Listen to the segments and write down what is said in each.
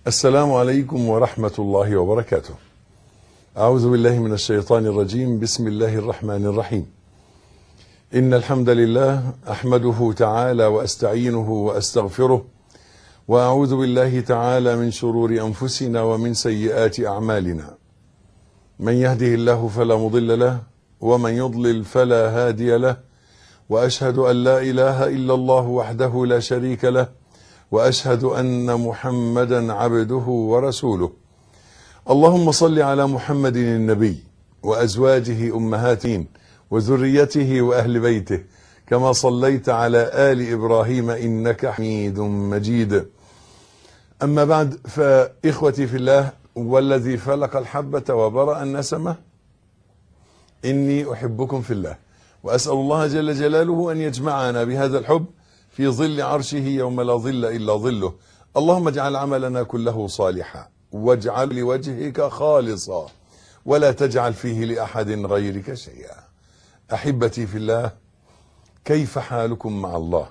السلام عليكم ورحمة الله وبركاته. أعوذ بالله من الشيطان الرجيم، بسم الله الرحمن الرحيم. إن الحمد لله أحمده تعالى وأستعينه وأستغفره، وأعوذ بالله تعالى من شرور أنفسنا ومن سيئات أعمالنا. من يهده الله فلا مضل له، ومن يضلل فلا هادي له، وأشهد أن لا إله إلا الله وحده لا شريك له. واشهد ان محمدا عبده ورسوله اللهم صل على محمد النبي وازواجه امهاتين وذريته واهل بيته كما صليت على ال ابراهيم انك حميد مجيد اما بعد فاخوتي في الله والذي فلق الحبه وبرا النسمه اني احبكم في الله واسال الله جل جلاله ان يجمعنا بهذا الحب في ظل عرشه يوم لا ظل الا ظله اللهم اجعل عملنا كله صالحا واجعل لوجهك خالصا ولا تجعل فيه لاحد غيرك شيئا احبتي في الله كيف حالكم مع الله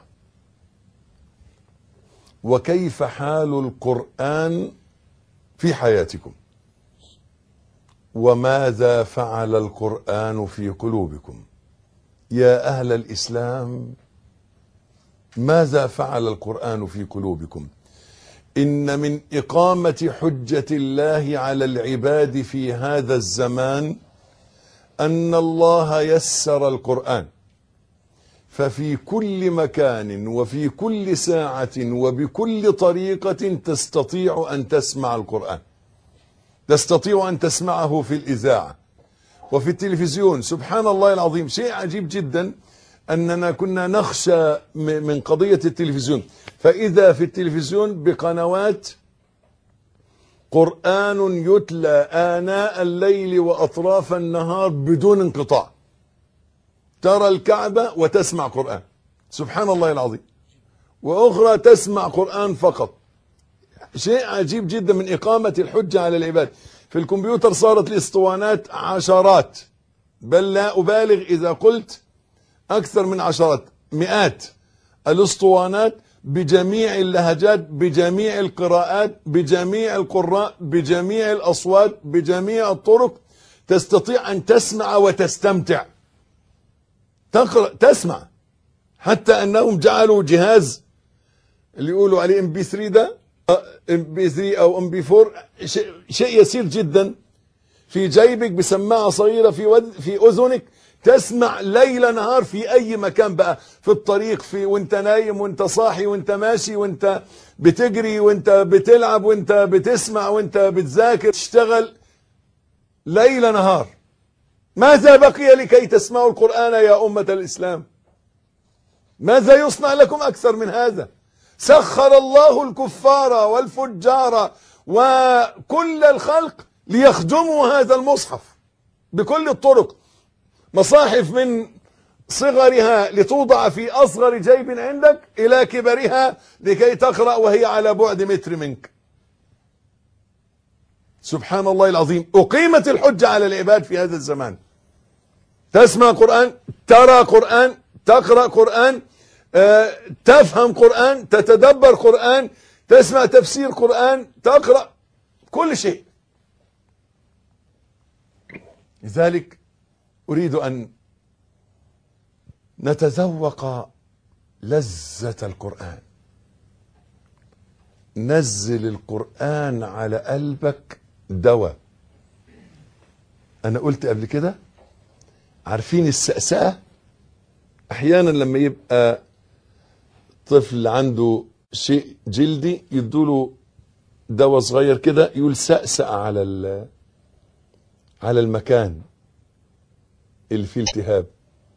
وكيف حال القران في حياتكم وماذا فعل القران في قلوبكم يا اهل الاسلام ماذا فعل القرآن في قلوبكم إن من إقامة حجة الله على العباد في هذا الزمان أن الله يسر القرآن ففي كل مكان وفي كل ساعة وبكل طريقة تستطيع أن تسمع القرآن تستطيع أن تسمعه في الإذاعة وفي التلفزيون سبحان الله العظيم شيء عجيب جداً أننا كنا نخشى من قضية التلفزيون فإذا في التلفزيون بقنوات قرآن يتلى آناء الليل وأطراف النهار بدون انقطاع ترى الكعبة وتسمع قرآن سبحان الله العظيم وأخرى تسمع قرآن فقط شيء عجيب جدا من إقامة الحجة على العباد في الكمبيوتر صارت الاسطوانات عشرات بل لا أبالغ إذا قلت أكثر من عشرات مئات الاسطوانات بجميع اللهجات بجميع القراءات بجميع القراء بجميع الأصوات بجميع الطرق تستطيع أن تسمع وتستمتع تقرأ تسمع حتى أنهم جعلوا جهاز اللي يقولوا عليه ام بي 3 ده ام بي 3 او ام بي 4 شيء, شيء يسير جدا في جيبك بسماعه صغيره في ود في اذنك تسمع ليل نهار في اي مكان بقى في الطريق في وانت نايم وانت صاحي وانت ماشي وانت بتجري وانت بتلعب وانت بتسمع وانت بتذاكر تشتغل ليل نهار ماذا بقي لكي تسمعوا القرآن يا أمة الإسلام ماذا يصنع لكم أكثر من هذا سخر الله الكفار والفجار وكل الخلق ليخدموا هذا المصحف بكل الطرق مصاحف من صغرها لتوضع في أصغر جيب عندك إلى كبرها لكي تقرأ وهي على بعد متر منك سبحان الله العظيم أقيمت الحجة على العباد في هذا الزمان تسمع قرآن ترى قرآن تقرأ قرآن أه تفهم قرآن تتدبر قرآن تسمع تفسير قرآن تقرأ كل شيء لذلك أريد أن نتذوق لذة القرآن نزل القرآن على قلبك دواء أنا قلت قبل كده عارفين السأسأة أحيانا لما يبقى طفل عنده شيء جلدي يدوله دواء صغير كده يقول سأسأ على على المكان اللي فيه التهاب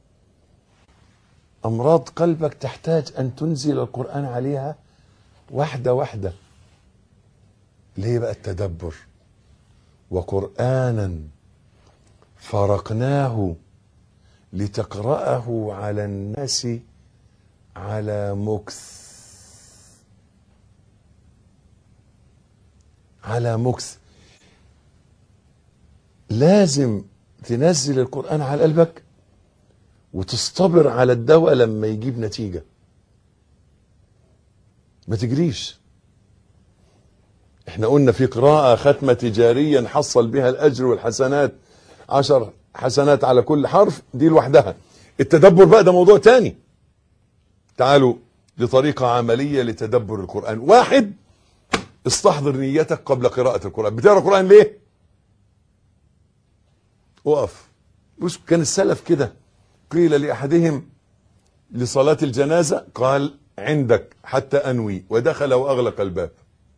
أمراض قلبك تحتاج أن تنزل القرآن عليها واحدة واحدة اللي هي بقى التدبر وقرآنا فرقناه لتقرأه على الناس على مكث على مكث لازم تنزل القرآن على قلبك وتصطبر على الدواء لما يجيب نتيجة ما تجريش احنا قلنا في قراءة ختمة تجاريا حصل بها الأجر والحسنات عشر حسنات على كل حرف دي لوحدها التدبر بقى ده موضوع تاني تعالوا لطريقة عملية لتدبر القرآن واحد استحضر نيتك قبل قراءة القرآن بتقرأ القرآن ليه وقف بص كان السلف كده قيل لأحدهم لصلاة الجنازة قال عندك حتى أنوي ودخل وأغلق الباب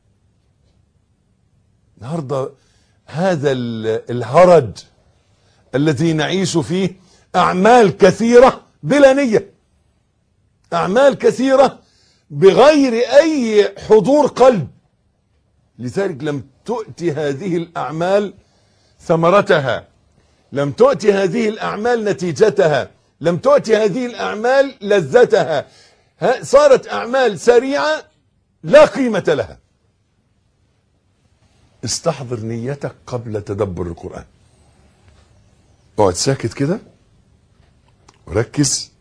النهاردة هذا الهرج الذي نعيش فيه أعمال كثيرة بلا نية أعمال كثيرة بغير أي حضور قلب لذلك لم تؤتي هذه الأعمال ثمرتها لم تؤتي هذه الأعمال نتيجتها لم تؤتي هذه الأعمال لذتها صارت أعمال سريعة لا قيمة لها استحضر نيتك قبل تدبر القرآن اقعد ساكت كده وركز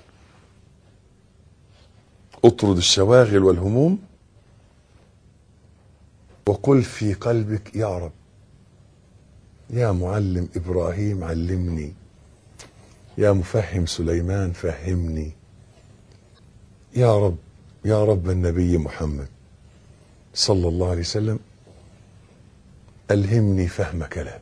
اطرد الشواغل والهموم وقل في قلبك يا رب يا معلم ابراهيم علمني يا مفهم سليمان فهمني يا رب يا رب النبي محمد صلى الله عليه وسلم ألهمني فهم كلامك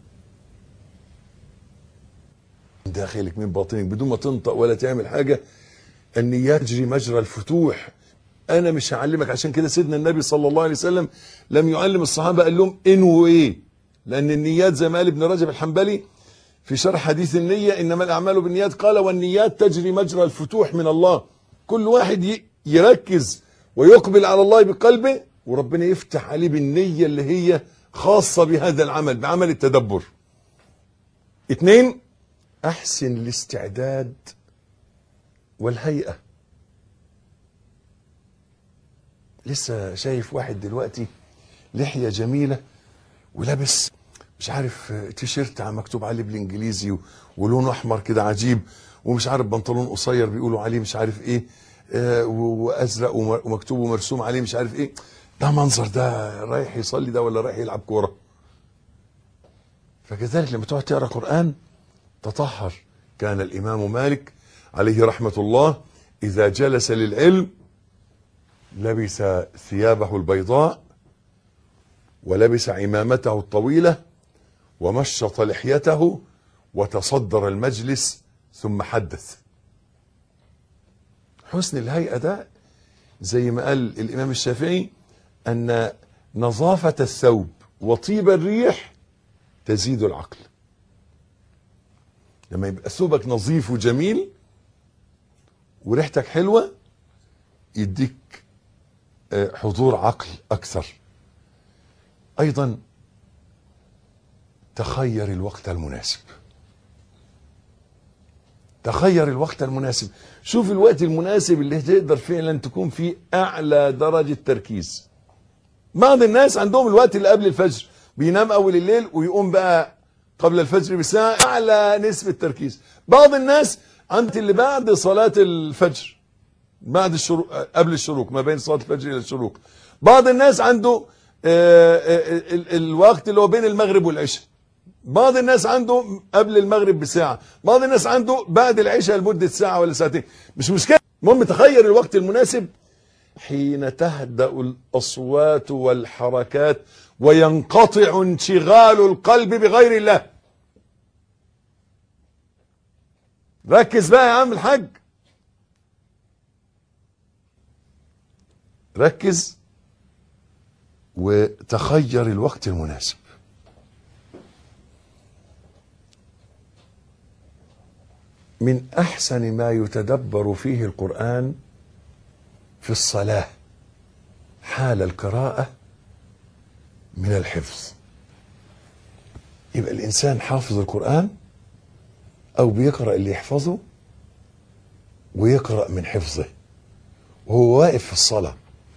من داخلك من باطنك بدون ما تنطق ولا تعمل حاجة النيات تجري مجرى الفتوح أنا مش هعلمك عشان كده سيدنا النبي صلى الله عليه وسلم لم يعلم الصحابة قال لهم انووا ايه لأن النيات زي ما قال ابن رجب الحنبلي في شرح حديث النية إنما الأعمال بالنيات قال والنيات تجري مجرى الفتوح من الله كل واحد يركز ويقبل على الله بقلبه وربنا يفتح عليه بالنية اللي هي خاصة بهذا العمل بعمل التدبر اثنين احسن الاستعداد والهيئة لسه شايف واحد دلوقتي لحية جميلة ولابس مش عارف تيشيرت مكتوب عليه بالانجليزي ولونه احمر كده عجيب ومش عارف بنطلون قصير بيقولوا عليه مش عارف ايه آه وازرق ومكتوب ومرسوم عليه مش عارف ايه ده منظر ده رايح يصلي ده ولا رايح يلعب كوره فكذلك لما تقعد تقرا قران تطهر كان الامام مالك عليه رحمه الله اذا جلس للعلم لبس ثيابه البيضاء ولبس عمامته الطويله ومشط لحيته وتصدر المجلس ثم حدث حسن الهيئه ده زي ما قال الامام الشافعي أن نظافة الثوب وطيب الريح تزيد العقل لما يبقى ثوبك نظيف وجميل وريحتك حلوة يديك حضور عقل أكثر أيضا تخير الوقت المناسب تخير الوقت المناسب شوف الوقت المناسب اللي تقدر فعلا تكون فيه أعلى درجة تركيز بعض الناس عندهم الوقت اللي قبل الفجر بينام اول الليل ويقوم بقى قبل الفجر بساعة اعلى نسبة تركيز بعض الناس عند اللي بعد صلاة الفجر بعد الشروق قبل الشروق ما بين صلاة الفجر الى الشروق بعض الناس عنده الوقت اللي هو بين المغرب والعشاء بعض الناس عنده قبل المغرب بساعة بعض الناس عنده بعد العشاء لمدة ساعة ولا ساعتين مش مشكلة المهم تخير الوقت المناسب حين تهدأ الأصوات والحركات وينقطع انشغال القلب بغير الله ركز بقى يا عم الحاج ركز وتخير الوقت المناسب من أحسن ما يتدبر فيه القرآن في الصلاة حال القراءة من الحفظ يبقى الإنسان حافظ القرآن أو بيقرأ اللي يحفظه ويقرأ من حفظه وهو واقف في الصلاة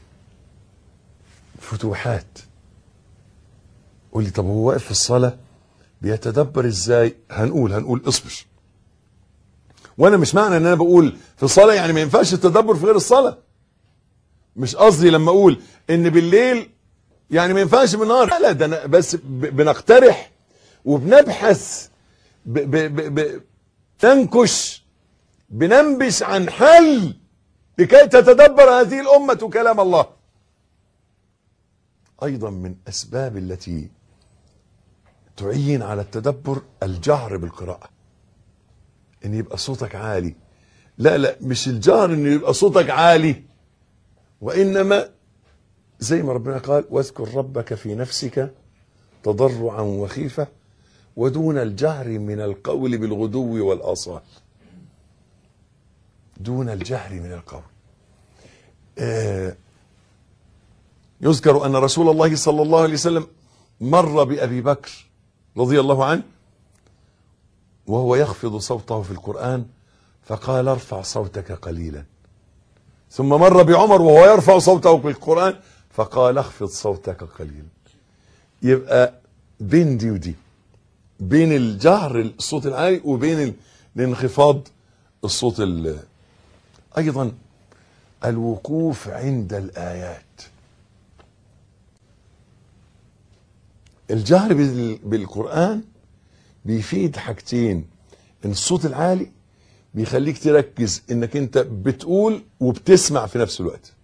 فتوحات قول لي طب هو واقف في الصلاة بيتدبر ازاي هنقول هنقول اصبر وانا مش معنى ان انا بقول في الصلاة يعني ما ينفعش التدبر في غير الصلاة مش قصدي لما اقول ان بالليل يعني ما ينفعش بالنهار لا ده أنا بس ب- بنقترح وبنبحث ب ب ب ب ننكش بننبش عن حل لكي تتدبر هذه الأمة كلام الله أيضا من أسباب التي تعين على التدبر الجهر بالقراءة ان يبقى صوتك عالي لا لا مش الجهر ان يبقى صوتك عالي وانما زي ما ربنا قال واذكر ربك في نفسك تضرعا وخيفة ودون الجهر من القول بالغدو والآصال دون الجهر من القول آه يذكر أن رسول الله صلى الله عليه وسلم مر بأبي بكر رضي الله عنه وهو يخفض صوته في القرآن فقال ارفع صوتك قليلا ثم مر بعمر وهو يرفع صوته في القرآن فقال اخفض صوتك قليلا يبقى بين دي ودي بين الجهر الصوت العالي وبين ال- الانخفاض الصوت ال- ايضا الوقوف عند الايات الجهر بال- بالقرآن بيفيد حاجتين ان الصوت العالي بيخليك تركز انك انت بتقول وبتسمع في نفس الوقت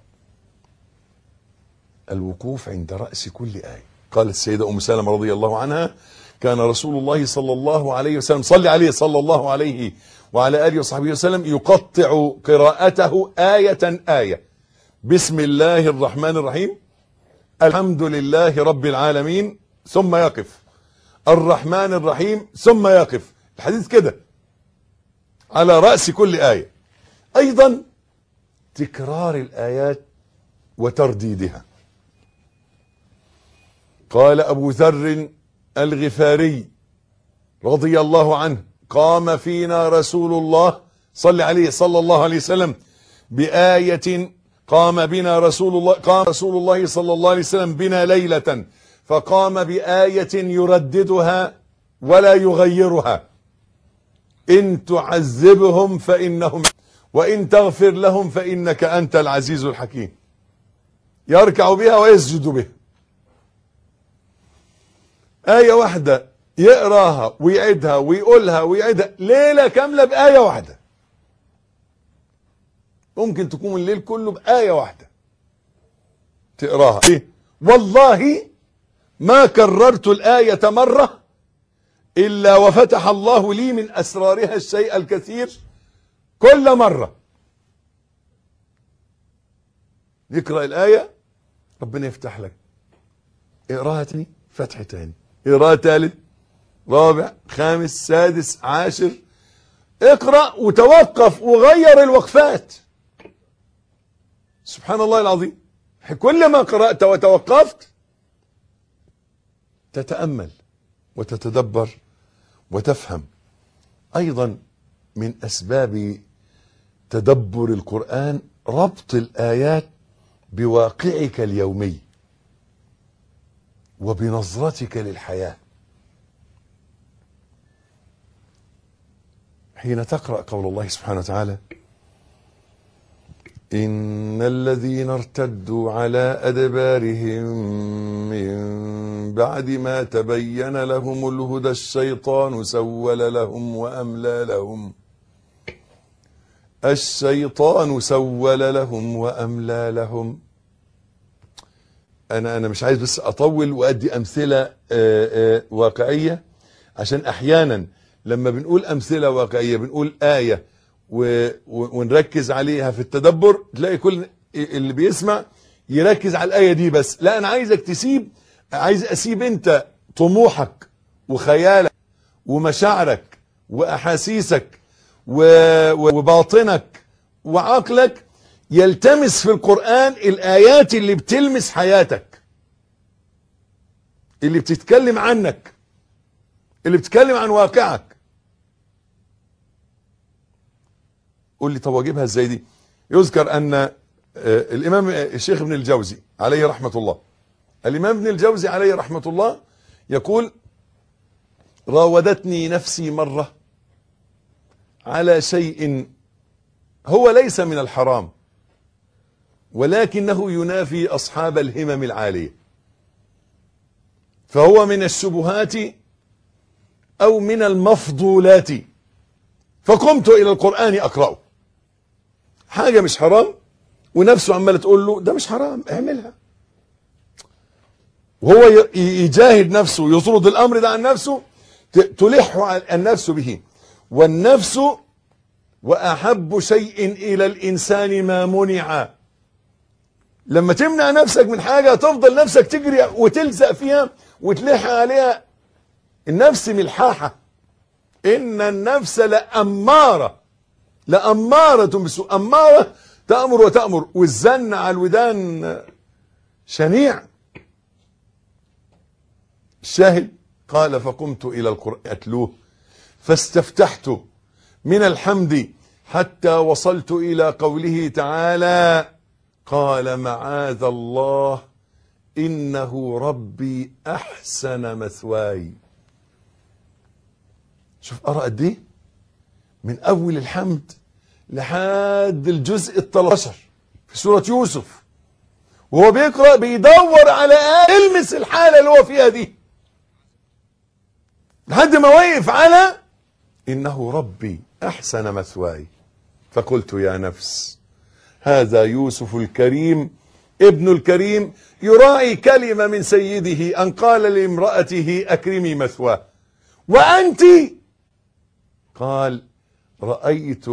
الوقوف عند رأس كل آية قالت السيدة أم سلمة رضي الله عنها كان رسول الله صلى الله عليه وسلم صلى عليه صلى الله عليه وعلى آله وصحبه وسلم يقطع قراءته آية آية بسم الله الرحمن الرحيم الحمد لله رب العالمين ثم يقف الرحمن الرحيم ثم يقف الحديث كده على رأس كل آية أيضا تكرار الآيات وترديدها قال أبو ذر الغفاري رضي الله عنه قام فينا رسول الله صلى عليه صلى الله عليه وسلم بآية قام بنا رسول الله قام رسول الله صلى الله عليه وسلم بنا ليلة فقام بآية يرددها ولا يغيرها إن تعذبهم فإنهم وإن تغفر لهم فإنك أنت العزيز الحكيم يركع بها ويسجد بها آية واحدة يقراها ويعيدها ويقولها ويعيدها ليلة كاملة بآية واحدة ممكن تكون الليل كله بآية واحدة تقراها إيه؟ والله ما كررت الآية مرة إلا وفتح الله لي من أسرارها الشيء الكثير كل مرة يقرأ الآية ربنا يفتح لك اقراها تاني فتح تاني اقراها تالت رابع خامس سادس عاشر اقرأ وتوقف وغير الوقفات سبحان الله العظيم كلما قرأت وتوقفت تتأمل وتتدبر وتفهم أيضا من أسباب تدبر القرآن ربط الآيات بواقعك اليومي وبنظرتك للحياة حين تقرأ قول الله سبحانه وتعالى إن الذين ارتدوا على أدبارهم من بعد ما تبين لهم الهدى الشيطان سول لهم وأملى لهم الشيطان سول لهم وأملى لهم أنا أنا مش عايز بس أطول وأدي أمثلة آه، آه، واقعية عشان أحيانا لما بنقول أمثلة واقعية بنقول آية و- و- ونركز عليها في التدبر تلاقي كل اللي بيسمع يركز على الآية دي بس لا أنا عايزك تسيب عايز أسيب أنت طموحك وخيالك ومشاعرك وأحاسيسك و- و- وباطنك وعقلك يلتمس في القرآن الآيات اللي بتلمس حياتك اللي بتتكلم عنك اللي بتتكلم عن واقعك قول لي طب واجيبها ازاي دي يذكر ان آه، الامام الشيخ ابن الجوزي عليه رحمة الله الامام ابن الجوزي عليه رحمة الله يقول راودتني نفسي مرة على شيء هو ليس من الحرام ولكنه ينافي أصحاب الهمم العالية فهو من الشبهات أو من المفضولات فقمت إلى القرآن أقرأه حاجة مش حرام ونفسه عمالة تقول له ده مش حرام اعملها وهو ي- يجاهد نفسه يطرد الأمر ده عن نفسه ت- تلح عن- النفس به والنفس وأحب شيء إلى الإنسان ما منع لما تمنع نفسك من حاجة تفضل نفسك تجري وتلزق فيها وتلح عليها النفس ملحاحة إن النفس لأمارة لأمارة بالسوء أمارة تأمر وتأمر والزن على الودان شنيع الشاهد قال فقمت إلى القرآن أتلوه فاستفتحت من الحمد حتى وصلت إلى قوله تعالى قال معاذ الله إنه ربي أحسن مثواي شوف قرأ قد ايه من أول الحمد لحد الجزء ال 13 في سورة يوسف وهو بيقرأ بيدور على آية يلمس الحالة اللي هو فيها دي لحد ما وقف على إنه ربي أحسن مثواي فقلت يا نفس هذا يوسف الكريم ابن الكريم يراعي كلمة من سيده أن قال لامرأته أكرمي مثواه وأنت قال رأيت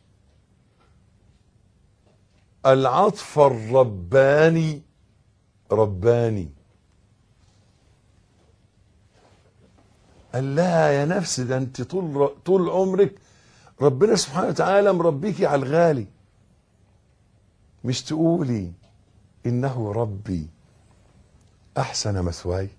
العطف الرباني رباني قال لها يا نفس ده انت طول طول عمرك ربنا سبحانه وتعالى مربيكي على الغالي مش تقولي انه ربي احسن مثواي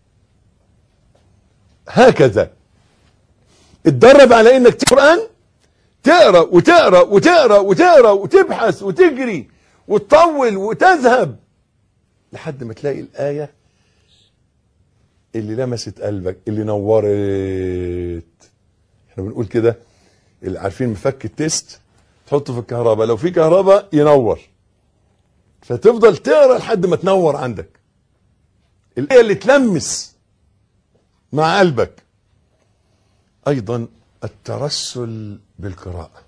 هكذا اتدرب على انك تقرا القران تقرا وتقرا وتقرا وتقرا وتبحث وتجري وتطول وتذهب لحد ما تلاقي الايه اللي لمست قلبك اللي نورت احنا بنقول كده اللي عارفين مفك التيست تحطه في الكهرباء لو في كهرباء ينور فتفضل تقرا لحد ما تنور عندك الايه اللي تلمس مع قلبك ايضا الترسل بالقراءه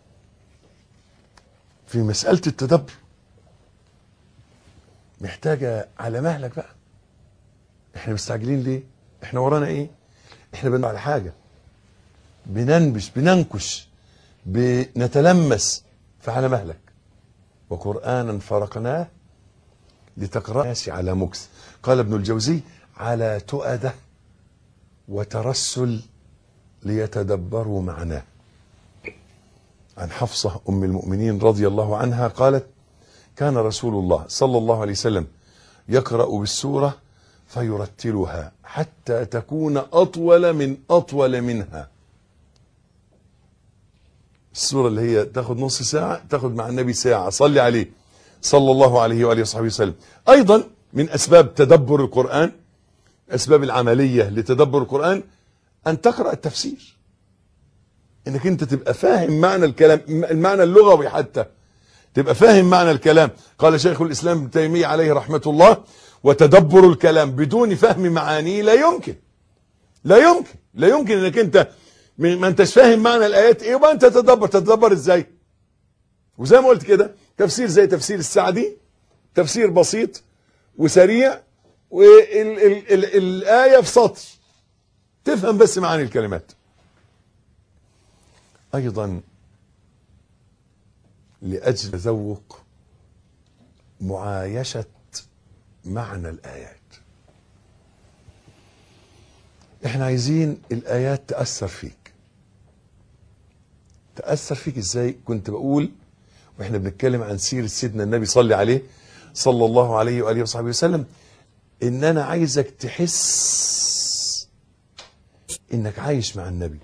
في مساله التدبر محتاجه على مهلك بقى احنا مستعجلين ليه احنا ورانا ايه احنا بنعمل على حاجه بننبش بننكش بنتلمس فعلى مهلك وقرانا فرقناه لتقرأ الناس على مكث قال ابن الجوزي على تؤدة وترسل ليتدبروا معناه عن حفصة أم المؤمنين رضي الله عنها قالت كان رسول الله صلى الله عليه وسلم يقرأ بالسورة فيرتلها حتى تكون أطول من أطول منها السورة اللي هي تاخد نص ساعة تاخد مع النبي ساعة صلي عليه صلى الله عليه وآله وصحبه وسلم أيضا من أسباب تدبر القرآن أسباب العملية لتدبر القرآن أن تقرأ التفسير انك انت تبقى فاهم معنى الكلام المعنى اللغوي حتى تبقى فاهم معنى الكلام قال شيخ الاسلام ابن تيميه عليه رحمه الله وتدبر الكلام بدون فهم معانيه لا يمكن لا يمكن لا يمكن انك انت ما انتش فاهم معنى الايات ايه يبقى انت تتدبر تتدبر ازاي وزي ما قلت كده تفسير زي تفسير السعدي تفسير بسيط وسريع والآية في سطر تفهم بس معاني الكلمات أيضا لأجل تذوق معايشة معنى الآيات احنا عايزين الآيات تأثر فيك تأثر فيك ازاي كنت بقول واحنا بنتكلم عن سيرة سيدنا النبي صلى عليه صلى الله عليه وآله وصحبه وسلم ان انا عايزك تحس انك عايش مع النبي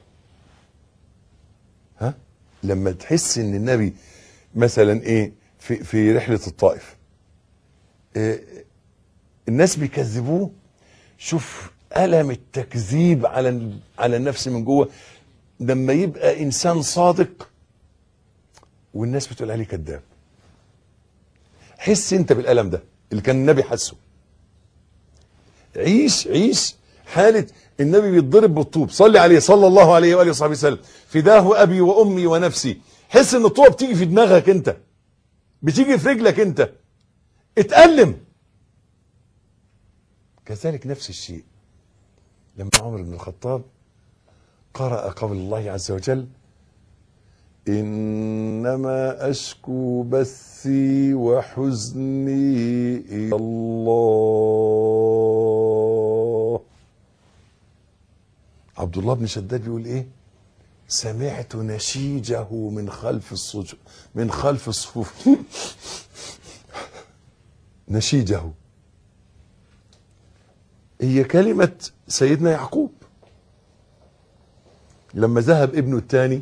ها لما تحس ان النبي مثلا ايه في في رحله الطائف إيه الناس بيكذبوه شوف الم التكذيب على على النفس من جوه لما يبقى انسان صادق والناس بتقول عليه كذاب حس انت بالالم ده اللي كان النبي حسه عيش عيش حالة النبي بيتضرب بالطوب صلي عليه صلى الله عليه وآله وصحبه وسلم فداه أبي وأمي ونفسي حس ان الطوبة بتيجي في دماغك انت بتيجي في رجلك انت اتألم كذلك نفس الشيء لما عمر بن الخطاب قرأ قول الله عز وجل إنما أشكو بثي وحزني إلى الله عبد الله بن شداد بيقول إيه سمعت نشيجه من خلف الصج من خلف الصفوف نشيجه هي كلمة سيدنا يعقوب لما ذهب ابنه الثاني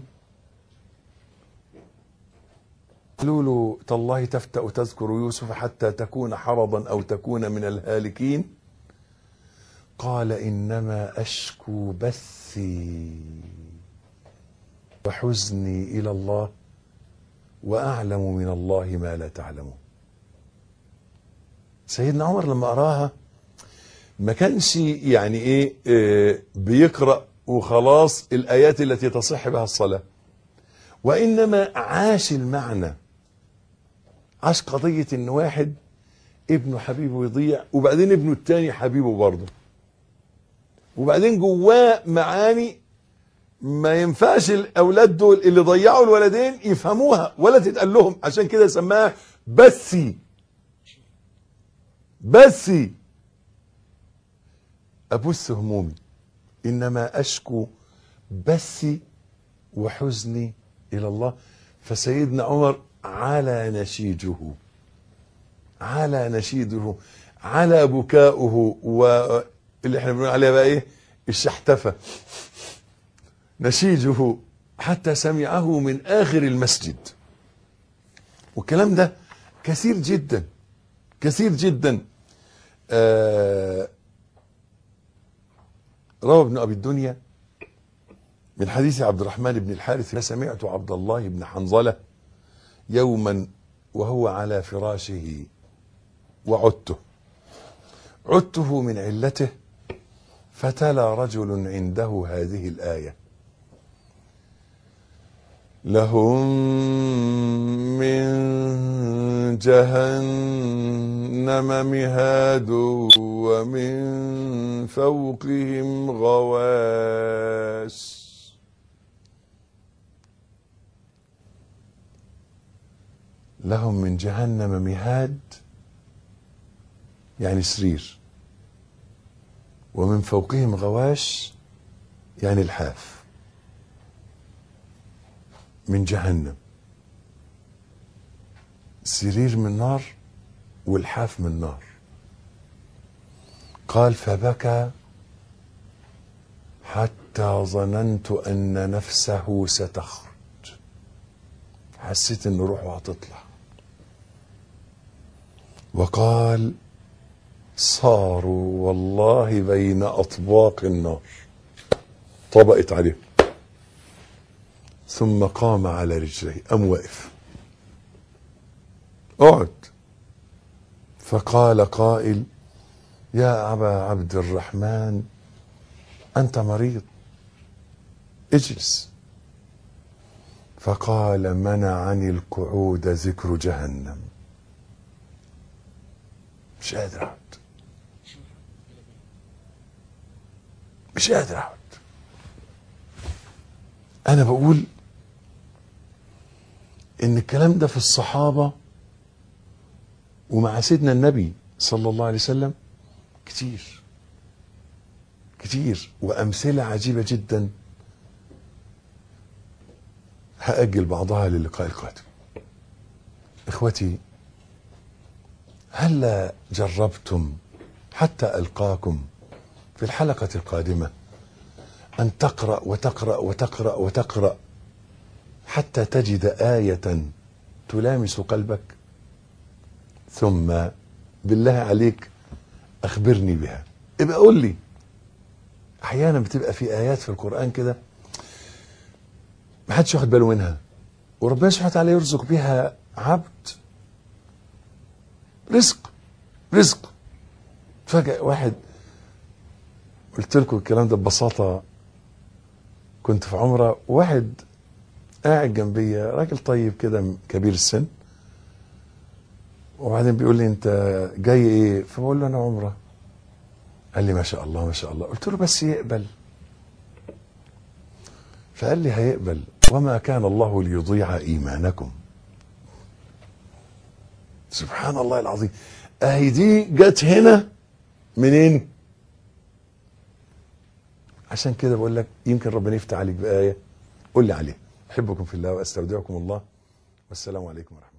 قالوا له تالله تفتأ تذكر يوسف حتى تكون حرضا أو تكون من الهالكين قال إنما أشكو بثي وحزني إلى الله وأعلم من الله ما لا تعلمون سيدنا عمر لما قراها ما كانش يعني ايه آه، بيقرأ وخلاص الآيات التي تصح بها الصلاة وإنما عاش المعنى عاش قضية إن واحد ابنه حبيبه يضيع وبعدين ابنه التاني حبيبه برضه وبعدين جواه معاني ما ينفعش الأولاد دول اللي ضيعوا الولدين يفهموها ولا تتقال لهم عشان كده سماها بثي بثي أبث همومي إنما أشكو بثي وحزني إلى الله فسيدنا عمر على نشيجه على نشيده على بكاؤه واللي احنا بنقول عليها بقى ايه الشحتفة نشيجه حتى سمعه من آخر المسجد والكلام ده كثير جدا كثير جدا آه روى ابن أبي الدنيا من حديث عبد الرحمن بن الحارث سمعت عبد الله بن حنظلة يوما وهو على فراشه وعدته عدته من علته فتلا رجل عنده هذه الآية لهم من جهنم مهاد ومن فوقهم غواش لهم من جهنم مهاد يعني سرير ومن فوقهم غواش يعني الحاف من جهنم سرير من نار والحاف من نار قال فبكى حتى ظننت ان نفسه ستخرج حسيت ان روحه هتطلع وقال صاروا والله بين اطباق النار طبقت عليه ثم قام على رجليه قام واقف اقعد فقال قائل يا ابا عبد الرحمن انت مريض اجلس فقال منعني القعود ذكر جهنم مش قادر اقعد مش قادر اقعد انا بقول ان الكلام ده في الصحابه ومع سيدنا النبي صلى الله عليه وسلم كتير كتير وامثله عجيبه جدا هاجل بعضها للقاء القادم اخوتي هلا جربتم حتى القاكم في الحلقه القادمه ان تقرا وتقرا وتقرا وتقرا حتى تجد ايه تلامس قلبك ثم بالله عليك اخبرني بها ابقى قول لي احيانا بتبقى في ايات في القران كده ما حدش واخد باله منها وربنا سبحانه وتعالى يرزق بها عبد رزق رزق فجأة واحد قلت لكم الكلام ده ببساطة كنت في عمرة واحد قاعد جنبي راجل طيب كده كبير السن وبعدين بيقول لي انت جاي ايه فبقول له انا عمره قال لي ما شاء الله ما شاء الله قلت له بس يقبل فقال لي هيقبل وما كان الله ليضيع ايمانكم سبحان الله العظيم اهي دي جت هنا منين عشان كده بقول لك يمكن ربنا يفتح عليك بآية قول لي عليها احبكم في الله واستودعكم الله والسلام عليكم ورحمه الله